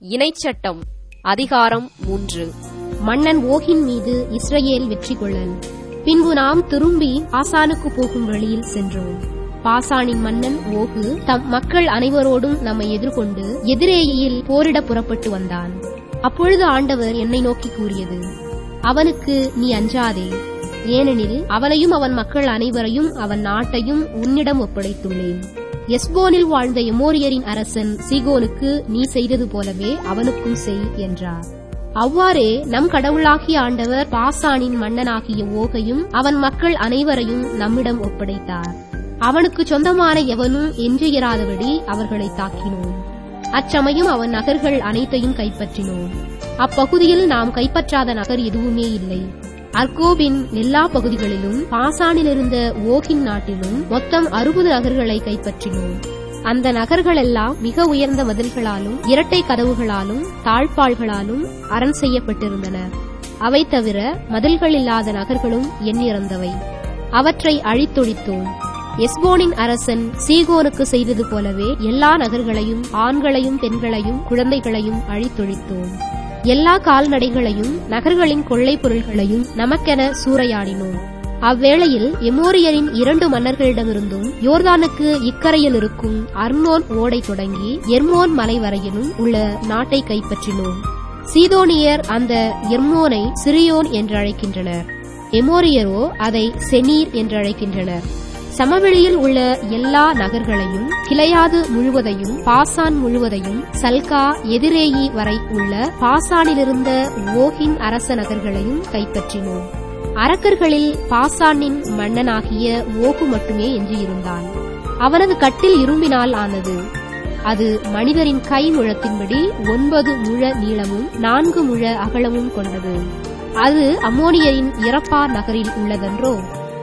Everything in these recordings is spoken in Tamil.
இணைச்சட்டம் அதிகாரம் மூன்று மன்னன் ஓகின் மீது இஸ்ரவேல் வெற்றி கொள்ளல் பின்பு நாம் திரும்பி பாசானுக்கு போகும் வழியில் சென்றோம் பாசானின் மன்னன் ஓகு தம் மக்கள் அனைவரோடும் நம்மை எதிர்கொண்டு எதிரேயில் போரிட புறப்பட்டு வந்தான் அப்பொழுது ஆண்டவர் என்னை நோக்கி கூறியது அவனுக்கு நீ அஞ்சாதே ஏனெனில் அவனையும் அவன் மக்கள் அனைவரையும் அவன் நாட்டையும் உன்னிடம் ஒப்படைத்துள்ளேன் எஸ்போனில் வாழ்ந்த எமோரியரின் அரசன் சீகோனுக்கு நீ செய்தது போலவே அவனுக்கும் செய் என்றார் அவ்வாறே நம் கடவுளாகிய ஆண்டவர் பாசானின் மன்னனாகிய ஓகையும் அவன் மக்கள் அனைவரையும் நம்மிடம் ஒப்படைத்தார் அவனுக்கு சொந்தமான எவனும் எஞ்சியிராதபடி அவர்களை தாக்கினோம் அச்சமயம் அவன் நகர்கள் அனைத்தையும் கைப்பற்றினோம் அப்பகுதியில் நாம் கைப்பற்றாத நகர் எதுவுமே இல்லை அர்கோபின் எல்லா பகுதிகளிலும் பாசானில் இருந்த ஓகின் நாட்டிலும் மொத்தம் அறுபது நகர்களை கைப்பற்றினோம் அந்த நகர்களெல்லாம் மிக உயர்ந்த மதில்களாலும் இரட்டை கதவுகளாலும் தாழ்பாள்களாலும் அரண் செய்யப்பட்டிருந்தன அவை தவிர மதில்கள் இல்லாத நகர்களும் எண்ணிறந்தவை அவற்றை அழித்தொழித்தோம் எஸ்போனின் அரசன் சீகோனுக்கு செய்தது போலவே எல்லா நகர்களையும் ஆண்களையும் பெண்களையும் குழந்தைகளையும் அழித்தொழித்தோம் எல்லா கால்நடைகளையும் நகர்களின் கொள்ளை பொருள்களையும் நமக்கென சூறையாடினோம் அவ்வேளையில் எமோரியரின் இரண்டு மன்னர்களிடமிருந்தும் யோர்தானுக்கு இக்கரையில் இருக்கும் அர்னோன் ஓடை தொடங்கி எர்மோன் மலை வரையிலும் உள்ள நாட்டை கைப்பற்றினோம் சீதோனியர் அந்த எர்மோனை சிரியோன் என்று அழைக்கின்றனர் எமோரியரோ அதை செனீர் என்று அழைக்கின்றனர் சமவெளியில் உள்ள எல்லா நகர்களையும் கிளையாது முழுவதையும் பாசான் முழுவதையும் சல்கா எதிரேயி வரை உள்ள பாசானிலிருந்த ஓகின் அரச நகர்களையும் கைப்பற்றினோம் அரக்கர்களில் பாசானின் மன்னனாகிய ஓகு மட்டுமே எஞ்சியிருந்தான் அவனது கட்டில் இரும்பினால் ஆனது அது மனிதரின் கை முழத்தின்படி ஒன்பது முழ நீளமும் நான்கு முழ அகலமும் கொண்டது அது அம்மோனியரின் இறப்பார் நகரில் உள்ளதென்றோ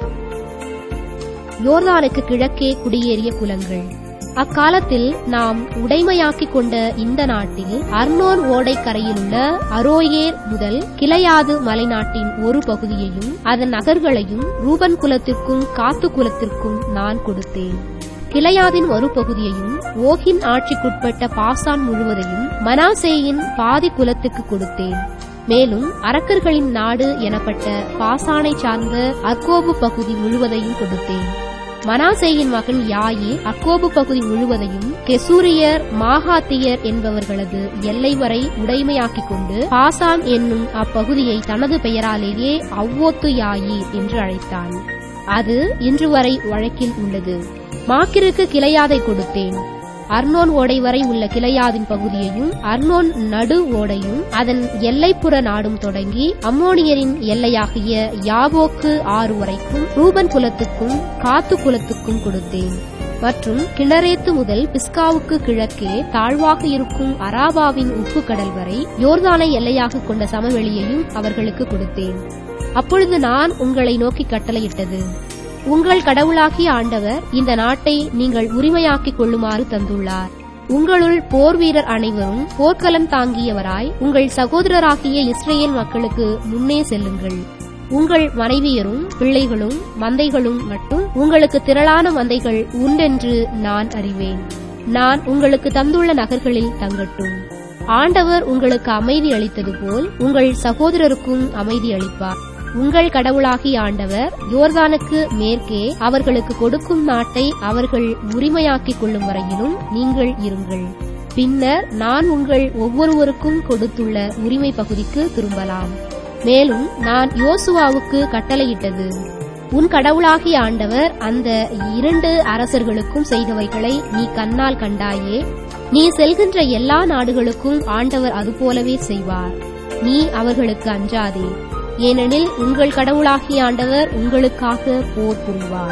யோர்தானுக்கு கிழக்கே குடியேறிய குலங்கள் அக்காலத்தில் நாம் உடைமையாக்கிக் கொண்ட இந்த நாட்டில் அர்னோன் ஓடை கரையிலுள்ள அரோயேர் முதல் கிளையாது மலைநாட்டின் ஒரு பகுதியையும் அதன் நகர்களையும் ரூபன் குலத்திற்கும் காத்து குலத்திற்கும் நான் கொடுத்தேன் கிளையாதின் ஒரு பகுதியையும் ஓகின் ஆட்சிக்குட்பட்ட பாசான் முழுவதையும் மனாசேயின் பாதி குலத்துக்கு கொடுத்தேன் மேலும் அரக்கர்களின் நாடு எனப்பட்ட பாசானை சார்ந்த அர்கோபு பகுதி முழுவதையும் கொடுத்தேன் மனாசேயின் மகன் யாயே அக்கோபு பகுதி முழுவதையும் கெசூரியர் மாகாத்தியர் என்பவர்களது எல்லை வரை உடைமையாக்கிக் கொண்டு பாசான் என்னும் அப்பகுதியை தனது பெயராலேயே அவ்வோத்து யாயி என்று அழைத்தான் அது இன்று வரை வழக்கில் உள்ளது மாக்கிற்கு கிளையாதை கொடுத்தேன் அர்னோன் ஓடை வரை உள்ள கிளையாதின் பகுதியையும் அர்னோன் நடு ஓடையும் அதன் எல்லைப்புற நாடும் தொடங்கி அம்மோனியரின் எல்லையாகிய யாவோக்கு ஆறு வரைக்கும் ரூபன் குலத்துக்கும் காத்து குலத்துக்கும் கொடுத்தேன் மற்றும் கிணரேத்து முதல் பிஸ்காவுக்கு கிழக்கே தாழ்வாக இருக்கும் அராபாவின் உப்பு கடல் வரை யோர்தானை எல்லையாக கொண்ட சமவெளியையும் அவர்களுக்கு கொடுத்தேன் அப்பொழுது நான் உங்களை நோக்கி கட்டளையிட்டது உங்கள் கடவுளாகிய ஆண்டவர் இந்த நாட்டை நீங்கள் உரிமையாக்கிக் கொள்ளுமாறு தந்துள்ளார் உங்களுள் போர் வீரர் அனைவரும் போர்க்களம் தாங்கியவராய் உங்கள் சகோதரராகிய இஸ்ரேல் மக்களுக்கு முன்னே செல்லுங்கள் உங்கள் மனைவியரும் பிள்ளைகளும் மந்தைகளும் மட்டும் உங்களுக்கு திரளான மந்தைகள் உண்டென்று நான் அறிவேன் நான் உங்களுக்கு தந்துள்ள நகர்களில் தங்கட்டும் ஆண்டவர் உங்களுக்கு அமைதி அளித்தது போல் உங்கள் சகோதரருக்கும் அமைதி அளிப்பார் உங்கள் கடவுளாகிய ஆண்டவர் யோர்தானுக்கு மேற்கே அவர்களுக்கு கொடுக்கும் நாட்டை அவர்கள் உரிமையாக்கிக் கொள்ளும் வரையிலும் நீங்கள் இருங்கள் பின்னர் நான் உங்கள் ஒவ்வொருவருக்கும் கொடுத்துள்ள உரிமை பகுதிக்கு திரும்பலாம் மேலும் நான் யோசுவாவுக்கு கட்டளையிட்டது உன் கடவுளாகிய ஆண்டவர் அந்த இரண்டு அரசர்களுக்கும் செய்தவைகளை நீ கண்ணால் கண்டாயே நீ செல்கின்ற எல்லா நாடுகளுக்கும் ஆண்டவர் அதுபோலவே செய்வார் நீ அவர்களுக்கு அஞ்சாதே ஏனெனில் உங்கள் கடவுளாகிய ஆண்டவர் உங்களுக்காக போர் புரிவார்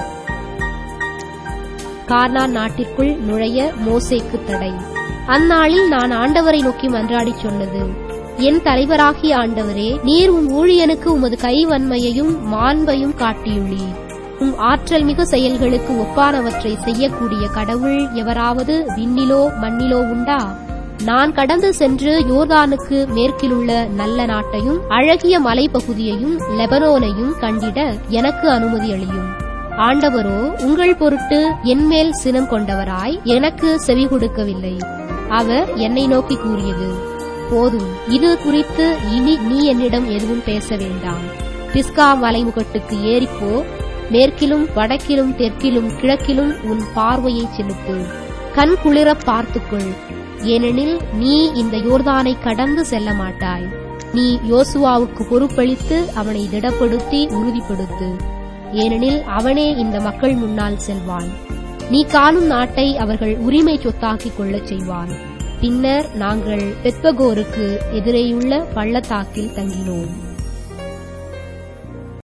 கார்னான் நாட்டிற்குள் நுழைய மோசேக்கு தடை அந்நாளில் நான் ஆண்டவரை நோக்கி மன்றாடி சொன்னது என் தலைவராகிய ஆண்டவரே நீர் உம் ஊழியனுக்கு உமது கைவன்மையையும் மாண்பையும் காட்டியுள்ளீர் உம் ஆற்றல் மிகு செயல்களுக்கு ஒப்பானவற்றை செய்யக்கூடிய கடவுள் எவராவது விண்ணிலோ மண்ணிலோ உண்டா நான் கடந்து சென்று யோர்தானுக்கு மேற்கிலுள்ள நல்ல நாட்டையும் அழகிய மலைப்பகுதியையும் லெபனோனையும் கண்டிட எனக்கு அனுமதி அளியும் ஆண்டவரோ உங்கள் பொருட்டு என்மேல் சினம் கொண்டவராய் எனக்கு செவி கொடுக்கவில்லை அவர் என்னை நோக்கி கூறியது போதும் இது குறித்து இனி நீ என்னிடம் எதுவும் பேச வேண்டாம் பிஸ்கா மலைமுகட்டுக்கு ஏறிப்போ மேற்கிலும் வடக்கிலும் தெற்கிலும் கிழக்கிலும் உன் பார்வையை செலுத்து கண் குளிரப் பார்த்துக்கொள் ஏனெனில் நீ இந்த யோர்தானை கடந்து செல்ல மாட்டாய் நீ யோசுவாவுக்கு பொறுப்பளித்து அவனை திடப்படுத்தி உறுதிப்படுத்து ஏனெனில் அவனே இந்த மக்கள் முன்னால் செல்வான் நீ காணும் நாட்டை அவர்கள் உரிமை சொத்தாக்கிக் கொள்ளச் செய்வான் பின்னர் நாங்கள் பெத்பகோருக்கு எதிரேயுள்ள பள்ளத்தாக்கில் தங்கினோம்